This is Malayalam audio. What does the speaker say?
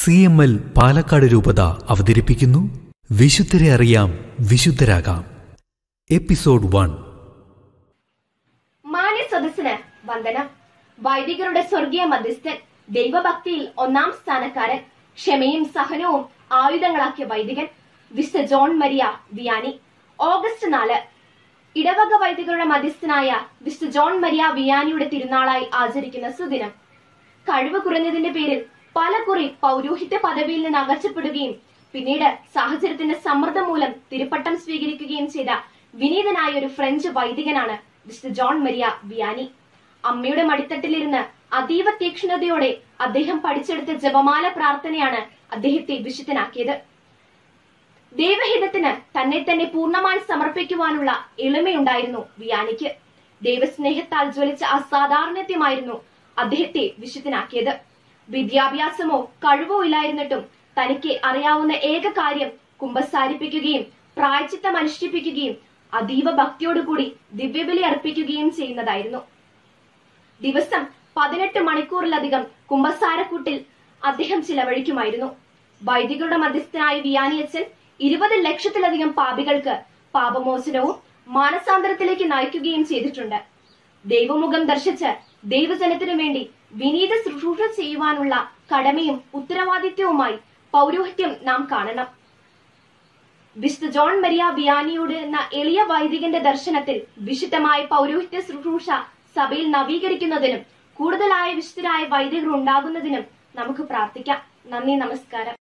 സി എം എൽ പാലക്കാട് രൂപത അവതരിപ്പിക്കുന്നു വിശുദ്ധരെ അറിയാം വിശുദ്ധരാകാം എപ്പിസോഡ് വൺ മാന്യ സദസ്സിന് വന്ദനം വൈദികരുടെ സ്വർഗീയ മധ്യസ്ഥൻ ദൈവഭക്തിയിൽ ഒന്നാം സ്ഥാനക്കാരൻ ക്ഷമയും സഹനവും ആയുധങ്ങളാക്കിയ വൈദികൻ വിശുദ്ധ ജോൺ മരിയ വിയാനി ഓഗസ്റ്റ് നാല് ഇടവക വൈദികരുടെ മധ്യസ്ഥനായ വിശുദ്ധ ജോൺ മരിയ വിയാനിയുടെ തിരുനാളായി ആചരിക്കുന്ന സുദിനം കഴിവ് കുറഞ്ഞതിന്റെ പേരിൽ പല കുറി പൗരോഹിത്യ പദവിയിൽ നിന്ന് അകറ്റപ്പെടുകയും പിന്നീട് സാഹചര്യത്തിന്റെ സമ്മർദ്ദം മൂലം തിരുപ്പട്ടം സ്വീകരിക്കുകയും ചെയ്ത വിനീതനായ ഒരു ഫ്രഞ്ച് വൈദികനാണ് വിശുദ്ധ ജോൺ മരിയ വിയാനി അമ്മയുടെ മടിത്തട്ടിലിരുന്ന് അതീവ തീക്ഷ്ണതയോടെ അദ്ദേഹം പഠിച്ചെടുത്ത ജപമാല പ്രാർത്ഥനയാണ് അദ്ദേഹത്തെ വിശുദ്ധനാക്കിയത് ദൈവഹിതത്തിന് തന്നെ തന്നെ പൂർണ്ണമായി സമർപ്പിക്കുവാനുള്ള എളിമയുണ്ടായിരുന്നു വിയാനിക്ക് ദൈവസ്നേഹത്താൽ ജ്വലിച്ച അസാധാരണത്യമായിരുന്നു അദ്ദേഹത്തെ വിശുദ്ധനാക്കിയത് വിദ്യാഭ്യാസമോ കഴിവോ ഇല്ലായിരുന്നിട്ടും തനിക്ക് അറിയാവുന്ന ഏക കാര്യം കുമ്പസാരിപ്പിക്കുകയും പ്രായച്ചിത്തം അനുഷ്ഠിപ്പിക്കുകയും അതീവ ഭക്തിയോടുകൂടി ദിവ്യബലി അർപ്പിക്കുകയും ചെയ്യുന്നതായിരുന്നു ദിവസം പതിനെട്ട് മണിക്കൂറിലധികം കുമ്പസാരക്കൂട്ടിൽ അദ്ദേഹം ചിലവഴിക്കുമായിരുന്നു വൈദികരുടെ മധ്യസ്ഥനായ വിയാനിയച്ചൻ ഇരുപത് ലക്ഷത്തിലധികം പാപികൾക്ക് പാപമോചനവും മാനസാന്തരത്തിലേക്ക് നയിക്കുകയും ചെയ്തിട്ടുണ്ട് ദൈവമുഖം ദർശിച്ച് ദൈവജനത്തിനു വേണ്ടി വിനീത ശുശ്രൂഷ ചെയ്യുവാനുള്ള കടമയും ഉത്തരവാദിത്വവുമായി പൗരോഹിത്യം നാം കാണണം വിശുദ്ധ ജോൺ മരിയ വിയാനിയോട് എന്ന എളിയ വൈദികന്റെ ദർശനത്തിൽ വിശുദ്ധമായ പൗരോഹിത്യ ശുശ്രൂഷ സഭയിൽ നവീകരിക്കുന്നതിനും കൂടുതലായ വിശുദ്ധരായ വൈദികർ ഉണ്ടാകുന്നതിനും നമുക്ക് പ്രാർത്ഥിക്കാം നന്ദി നമസ്കാരം